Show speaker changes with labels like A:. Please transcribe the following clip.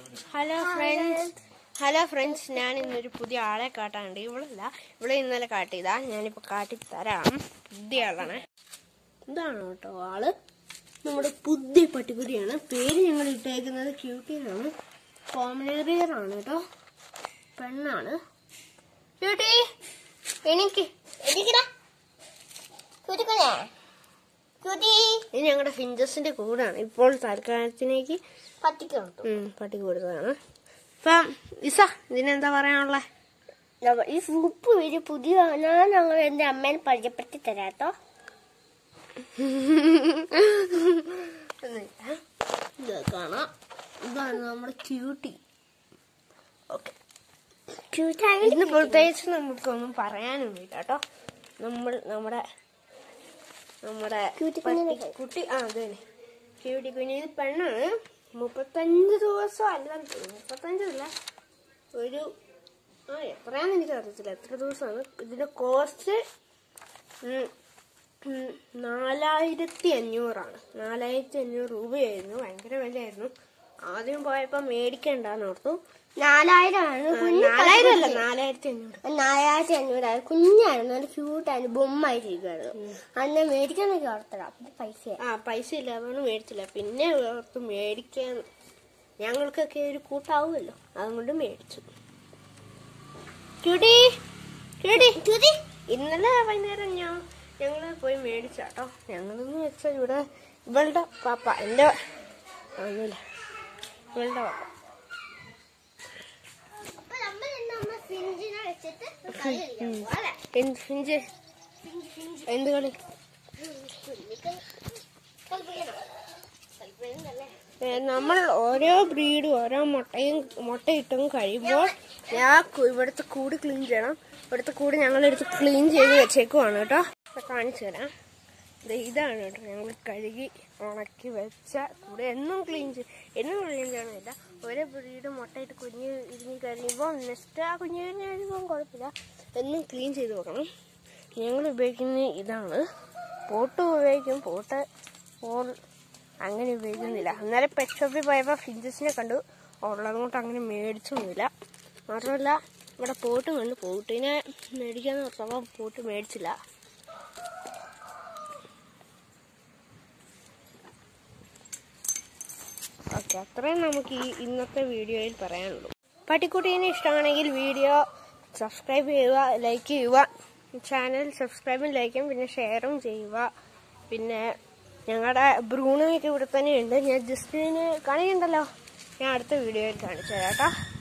A: Hello friends hello friends ഞാൻ ഇന്നൊരു പുതിയ ആളെ കാട്ടാനുണ്ട് ഇവളല്ല ഇവിടെ ഇന്നലെ കാട്ടിയതാ ഞാനിപ്പോ കാട്ടി തരാം പുതിയ ആളാണ് ഇതാണ് കേട്ടോ ആള് നമ്മുടെ പുതിയ പട്ടിക്കുട്ടിയാണ് പേര് ഞങ്ങൾ ഇട്ടേക്കുന്നത് ക്യൂട്ടിയാണ് കോമനേറിയർ ആണ് കേട്ടോ പെണ്ണാണ് ക്യൂട്ടി എനിക്ക്
B: എണീക്കടാ. കുട്ടിക്കുഞ്ഞേ. കുട്ടി.
A: ഇത് ഞങ്ങളുടെ ഫിഞ്ചസിന്റെ കൂടാണ് ഇപ്പോൾ തൽക്കാലത്തിലേക്ക്
B: പട്ടിക്ക് കൊടുത്തു.
A: ഉം, പട്ടി കൊടുത്തതാണ് ഇപ്പം ഇസ ഇതിനെന്താ പറയാനുള്ളത്
B: നമ്മ- ഈ സൂപ്പ് ഒരു പുതിയ ഞാൻ ഞങ്ങൾ എന്റെ അമ്മേനെ പരിചയപ്പെടുത്തി തരാട്ടോ
A: ഇത് കാണാം ഇതാണ് നമ്മുടെ ക്യൂട്ടി ഓക്കെ ഇന്ന് പ്രത്യേകിച്ച് നമുക്കൊന്നും പറയാനൊന്നുമില്ല കേട്ടോ നമ്മൾ നമ്മുടെ നമ്മുടെ
B: ക്യൂട്ടി കുഞ്ഞിനെ
A: പട്ടി- കുട്ടി ആ അത് തന്നെ ക്യൂട്ടി കുഞ്ഞ് ഇത് പെണ്ണാണ് മുപ്പത്തഞ്ച് ദിവസം അല്ല മുപ്പത്തഞ്ചല്ല ഒരു ആ എത്രയാന്ന് എനിക്ക് അറിയത്തില്ല എത്ര ദിവസമാണ് ഇതിന്റെ കോസ്റ്റ് ഉം, ഉം, നാലായിരത്തി അഞ്ഞൂറാണ് നാലായിരത്തി അഞ്ഞൂറ് രൂപയായിരുന്നു ഭയങ്കര വിലയായിരുന്നു ആദ്യം പോയപ്പോ മേടിക്കണ്ടെന്ന് ഓർത്തു
B: നാലായിരമാണ് കുഞ്ഞ്
A: നാലായിരം അല്ല നാലായിരത്തി അഞ്ഞൂറ്
B: നാലായിരത്തി അഞ്ഞൂറായി കുഞ്ഞായിരുന്നു നല്ല ക്യൂട്ടായിരുന്നു ബൊമ്മായിട്ടിരിക്കുവായിരുന്നു അന്ന് മേടിക്കാന്നൊക്കെ ഓർത്തടാ അപ്പൊ പൈസ
A: ആ പൈസ ഇല്ലാതാണ് മേടിച്ചില്ല പിന്നെ ഓർത്ത് മേടിക്കാൻ ഞങ്ങൾക്കൊക്കെ ഒരു കൂട്ടാവുമല്ലോ അതുകൊണ്ട് മേടിച്ചു ക്യൂട്ടി ക്യൂട്ടി ക്യൂട്ടി ഇന്നലെ വൈകുന്നേരം ഞാൻ ഞങ്ങള് പോയി മേടിച്ചാട്ടോ ഞങ്ങളെന്ന് വെച്ചാൽ ഇവിടെ ഇവളുടെ പാപ്പ എന്റെ ഒന്നുമില്ല ഇവളുടെ പാപ്പ
B: അപ്പൊ നമ്മൾ ഇന്ന് അമ്മ ഫിഞ്ചിനെ വെച്ചിട്ട് കളി കളിക്കാൻ പോവാ, അല്ലേ?
A: എന്ത് ഫിഞ്ച്
B: ഫിഞ്ച്, ഫിഞ്ച്.
A: എന്ത് കളി
B: കുഞ്ഞിക്ക് കളിപ്പിക്കണോ? കളിപ്പിക്കണ്ടല്ലേ?
A: ഏ, നമ്മൾ ഓരോ ബ്രീഡും ഓരോ മുട്ടയും മുട്ടയിട്ടും കഴിയുമ്പോൾ ഞാൻ കു- ഇവിടുത്തെ കൂട് ക്ലീൻ ചെയ്യണം ഇവിടുത്തെ കൂട് ഞങ്ങളെടുത്ത് ക്ലീൻ ചെയ്ത് വെച്ചേക്കുവാണ് കേട്ടോ ഇപ്പൊ കാണിച്ചു തരാം ദേ ഇതാണ് കേട്ടോ ഞങ്ങൾ കഴുകി ഉണക്കി വെച്ച കൂടെ എന്നും ക്ലീൻ ചെയ്യും എന്നും ക്ലീൻ ചെയ്യണമില്ല ഓരോ ബ്രീഡ് മുട്ടയിട്ട് കുഞ്ഞ് ഇരിഞ്ഞ് കഴിയുമ്പോൾ നെക്സ്റ്റ് ആ കുഞ്ഞ് കഴിഞ്ഞ് കഴിയുമ്പോൾ കുഴപ്പമില്ല എന്നും ക്ലീൻ ചെയ്ത് വെക്കണം ഞങ്ങൾ ഉപയോഗിക്കുന്നത് ഇതാണ് പോട്ട് ഉപയോഗിക്കും പോട്ട് ഓൾ അങ്ങനെ ഉപയോഗിക്കുന്നില്ല അന്നേരം പെറ്റ് ഷോപ്പിൽ പോയപ്പോൾ ഫിഞ്ചസിനെ കണ്ടു ഉള്ളത് കൊണ്ട് അങ്ങനെ മേടിച്ചൊന്നുമില്ല മാത്രമല്ല ഇവിടെ പോട്ടും കണ്ടു പോട്ടിനെ മേടിക്കാന്ന് പറഞ്ഞപ്പോൾ പോട്ട് മേടിച്ചില്ല ഓക്കെ അത്രയും നമുക്ക് ഈ ഇന്നത്തെ വീഡിയോയിൽ പറയാനുള്ളൂ പട്ടിക്കുട്ടീനെ ഇഷ്ടമാണെങ്കിൽ വീഡിയോ സബ്സ്ക്രൈബ് ചെയ്യുക ലൈക്ക് ചെയ്യുക ചാനൽ സബ്സ്ക്രൈബും ലൈക്കും പിന്നെ ഷെയറും ചെയ്യുക പിന്നെ ഞങ്ങളുടെ ബ്രൂണോയൊക്കെ ഇവിടെ തന്നെ ഉണ്ട് ഞാൻ ജസ്റ്റിന് കാണിക്കണ്ടല്ലോ ഞാൻ അടുത്ത വീഡിയോയിൽ കാണിച്ചു തരാം കേട്ടോ